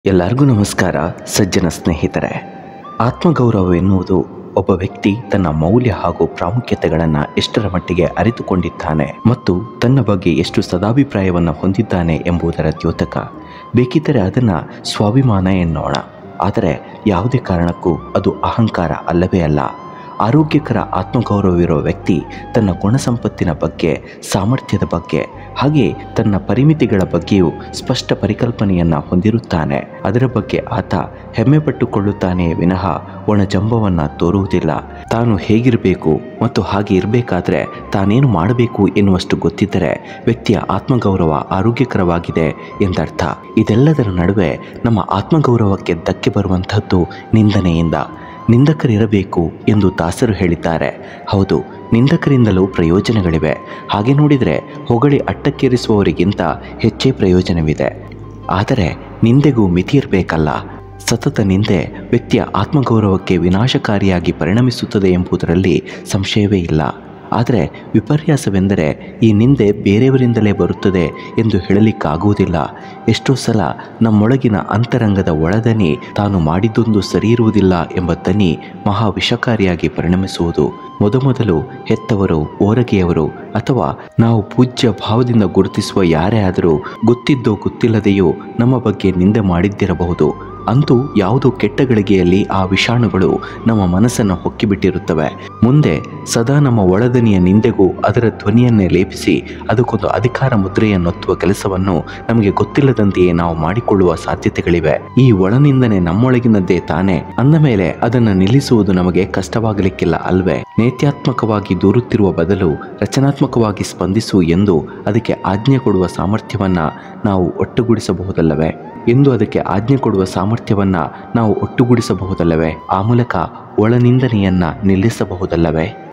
ಎಲ್ಲರಿಗೂ ನಮಸ್ಕಾರ ಸಜ್ಜನ ಸ್ನೇಹಿತರೆ ಆತ್ಮಗೌರವ ಎನ್ನುವುದು ಒಬ್ಬ ವ್ಯಕ್ತಿ ತನ್ನ ಮೌಲ್ಯ ಹಾಗೂ ಪ್ರಾಮುಖ್ಯತೆಗಳನ್ನು ಎಷ್ಟರ ಮಟ್ಟಿಗೆ ಅರಿತುಕೊಂಡಿದ್ದಾನೆ ಮತ್ತು ತನ್ನ ಬಗ್ಗೆ ಎಷ್ಟು ಸದಾಭಿಪ್ರಾಯವನ್ನು ಹೊಂದಿದ್ದಾನೆ ಎಂಬುದರ ದ್ಯೋತಕ ಬೇಕಿದ್ದರೆ ಅದನ್ನು ಸ್ವಾಭಿಮಾನ ಎನ್ನೋಣ ಆದರೆ ಯಾವುದೇ ಕಾರಣಕ್ಕೂ ಅದು ಅಹಂಕಾರ ಅಲ್ಲವೇ ಅಲ್ಲ ಆರೋಗ್ಯಕರ ಆತ್ಮಗೌರವವಿರುವ ವ್ಯಕ್ತಿ ತನ್ನ ಗುಣಸಂಪತ್ತಿನ ಬಗ್ಗೆ ಸಾಮರ್ಥ್ಯದ ಬಗ್ಗೆ ಹಾಗೆ ತನ್ನ ಪರಿಮಿತಿಗಳ ಬಗ್ಗೆಯೂ ಸ್ಪಷ್ಟ ಪರಿಕಲ್ಪನೆಯನ್ನು ಹೊಂದಿರುತ್ತಾನೆ ಅದರ ಬಗ್ಗೆ ಆತ ಹೆಮ್ಮೆ ಪಟ್ಟುಕೊಳ್ಳುತ್ತಾನೆಯೇ ವಿನಃ ಒಣಜಂಬವನ್ನು ತೋರುವುದಿಲ್ಲ ತಾನು ಹೇಗಿರಬೇಕು ಮತ್ತು ಹಾಗೆ ಇರಬೇಕಾದ್ರೆ ತಾನೇನು ಮಾಡಬೇಕು ಎನ್ನುವಷ್ಟು ಗೊತ್ತಿದ್ದರೆ ವ್ಯಕ್ತಿಯ ಆತ್ಮಗೌರವ ಆರೋಗ್ಯಕರವಾಗಿದೆ ಎಂದರ್ಥ ಇದೆಲ್ಲದರ ನಡುವೆ ನಮ್ಮ ಆತ್ಮಗೌರವಕ್ಕೆ ಧಕ್ಕೆ ಬರುವಂಥದ್ದು ನಿಂದನೆಯಿಂದ ನಿಂದಕರಿರಬೇಕು ಎಂದು ದಾಸರು ಹೇಳಿದ್ದಾರೆ ಹೌದು ನಿಂದಕರಿಂದಲೂ ಪ್ರಯೋಜನಗಳಿವೆ ಹಾಗೆ ನೋಡಿದರೆ ಹೊಗಳಿ ಅಟ್ಟಕ್ಕೇರಿಸುವವರಿಗಿಂತ ಹೆಚ್ಚೇ ಪ್ರಯೋಜನವಿದೆ ಆದರೆ ನಿಂದೆಗೂ ಮಿತಿ ಇರಬೇಕಲ್ಲ ಸತತ ನಿಂದೆ ವ್ಯಕ್ತಿಯ ಆತ್ಮಗೌರವಕ್ಕೆ ವಿನಾಶಕಾರಿಯಾಗಿ ಪರಿಣಮಿಸುತ್ತದೆ ಎಂಬುದರಲ್ಲಿ ಸಂಶಯವೇ ಇಲ್ಲ ಆದರೆ ವಿಪರ್ಯಾಸವೆಂದರೆ ಈ ನಿಂದೆ ಬೇರೆಯವರಿಂದಲೇ ಬರುತ್ತದೆ ಎಂದು ಹೇಳಲಿಕ್ಕಾಗುವುದಿಲ್ಲ ಎಷ್ಟೋ ಸಲ ನಮ್ಮೊಳಗಿನ ಅಂತರಂಗದ ಒಳದನಿ ತಾನು ಮಾಡಿದ್ದೊಂದು ಸರಿಯಿರುವುದಿಲ್ಲ ಎಂಬ ದನಿ ಮಹಾ ವಿಷಕಾರಿಯಾಗಿ ಪರಿಣಮಿಸುವುದು ಮೊದಮೊದಲು ಹೆತ್ತವರು ಓರಗೆಯವರು ಅಥವಾ ನಾವು ಪೂಜ್ಯ ಭಾವದಿಂದ ಗುರುತಿಸುವ ಯಾರೇ ಆದರೂ ಗೊತ್ತಿದ್ದೋ ಗೊತ್ತಿಲ್ಲದೆಯೋ ನಮ್ಮ ಬಗ್ಗೆ ನಿಂದೆ ಮಾಡಿದ್ದಿರಬಹುದು ಅಂತೂ ಯಾವುದೋ ಕೆಟ್ಟ ಗಳಿಗೆಯಲ್ಲಿ ಆ ವಿಷಾಣುಗಳು ನಮ್ಮ ಮನಸ್ಸನ್ನು ಹೊಕ್ಕಿಬಿಟ್ಟಿರುತ್ತವೆ ಮುಂದೆ ಸದಾ ನಮ್ಮ ಒಳದನಿಯ ನಿಂದೆಗೂ ಅದರ ಧ್ವನಿಯನ್ನೇ ಲೇಪಿಸಿ ಅದಕ್ಕೊಂದು ಅಧಿಕಾರ ಮುದ್ರೆಯನ್ನೊತ್ತುವ ಕೆಲಸವನ್ನು ನಮಗೆ ಗೊತ್ತಿಲ್ಲದಂತೆಯೇ ನಾವು ಮಾಡಿಕೊಳ್ಳುವ ಸಾಧ್ಯತೆಗಳಿವೆ ಈ ಒಳನಿಂದನೆ ನಮ್ಮೊಳಗಿನದ್ದೇ ತಾನೇ ಅಂದ ಮೇಲೆ ಅದನ್ನು ನಿಲ್ಲಿಸುವುದು ನಮಗೆ ಕಷ್ಟವಾಗಲಿಕ್ಕಿಲ್ಲ ಅಲ್ವೇ ನೇತ್ಯಾತ್ಮಕವಾಗಿ ದೂರುತ್ತಿರುವ ಬದಲು ರಚನಾತ್ಮಕವಾಗಿ ಸ್ಪಂದಿಸು ಎಂದು ಅದಕ್ಕೆ ಆಜ್ಞೆ ಕೊಡುವ ಸಾಮರ್ಥ್ಯವನ್ನ ನಾವು ಒಟ್ಟುಗೂಡಿಸಬಹುದಲ್ಲವೇ ಎಂದು ಅದಕ್ಕೆ ಆಜ್ಞೆ ಕೊಡುವ ಸಾಮರ್ಥ್ಯವನ್ನ ನಾವು ಒಟ್ಟುಗೂಡಿಸಬಹುದಲ್ಲವೇ ಆ ಮೂಲಕ ಒಳನಿಂದನೆಯನ್ನ ನಿಲ್ಲಿಸಬಹುದಲ್ಲವೇ